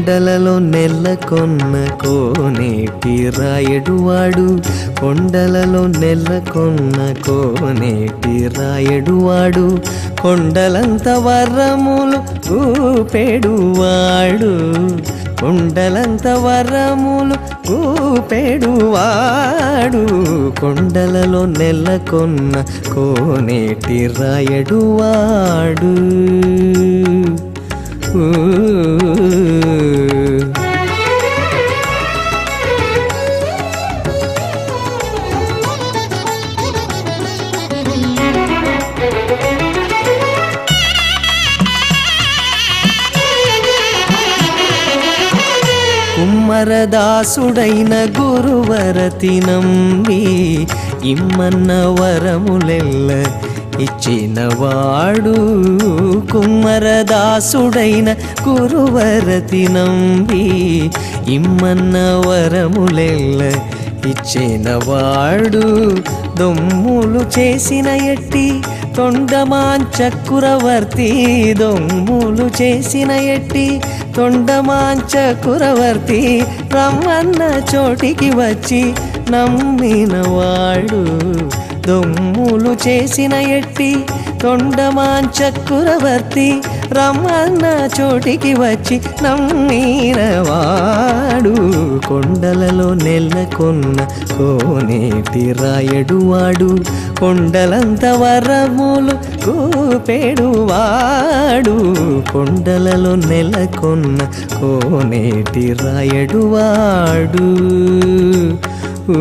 కొండలలో నెల్లకొన్న కోనేటి రాయడువాడు కొండలలో నెల్లకొన్న కోనేటి రాయడువాడు కొండలంత వరములు ఊపెడువాడు కొండలంత వరములు ఊపెడువాడు కొండలలో నెల్లకొన్న కోనేటి రాయడువాడు ఊ. కుమ్మరదాసుడైన గురువరతి నంబి ఇమ్మన్న వరములెల్ల ఇచ్చినవాడు కుమ్మరదాసుడైన గురువరతి నంబి ఇమ్మన్న వరములెల్ల ఇచ్చినవాడు దొమ్ములు చేసిన ఎట్టి తొండమాంచకురవర్తి దొమ్ములు చేసిన ఎట్టి తొండమాంచకురవర్తి రమ్మన్న చోటికి వచ్చి నమ్మినవాడు దొమ్ములు చేసిన ఎట్టి తొండమాంచకురవర్తి రమ్మన్న చోటికి వచ్చి నమ్మినవాడు కొండలలో నెల్లకొన్న కోనేటి రాయడువాడు కొండలంత వరములు కూపెడువాడు కొండలలో నెలకొన్న కోనేటి రాయడువాడు ఊ.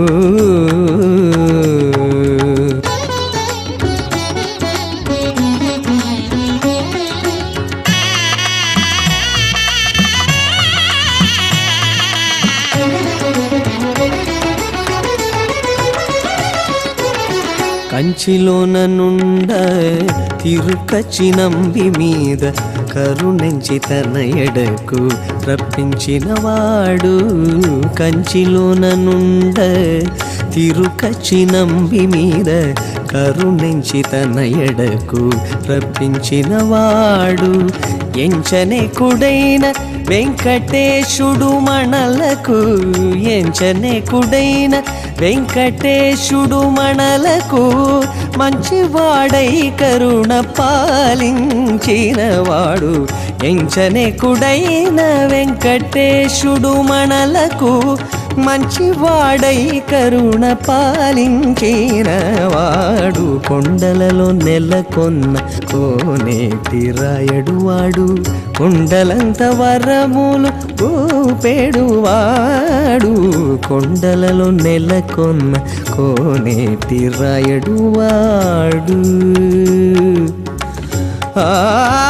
కంచిలోన నుండ తిరుకచి నంబి మీద కరుణించి తన ఎడకు రప్పించినవాడు కంచిలోన నుండ తిరుకచి నంబి మీద కరుణించి తన ఎడకు రప్పించినవాడు ఎంచనే కుడైన వెంకటేశుడు మనలకు ఎంచనే కుడైన వెంకటేశుడు మనలకు మంచివాడై కరుణ పాలించినవాడు ఎంచనే కుడైన వెంకటేశుడు మనలకు మంచివాడై కరుణ పాలించినవాడు కొండలలో నెలకొన్న కోనేటి రాయడువాడు కొండలంత వరములు ఊపెడువాడు కొండలలో నెలకొన్న కోనేటి రాయడువాడు ఆ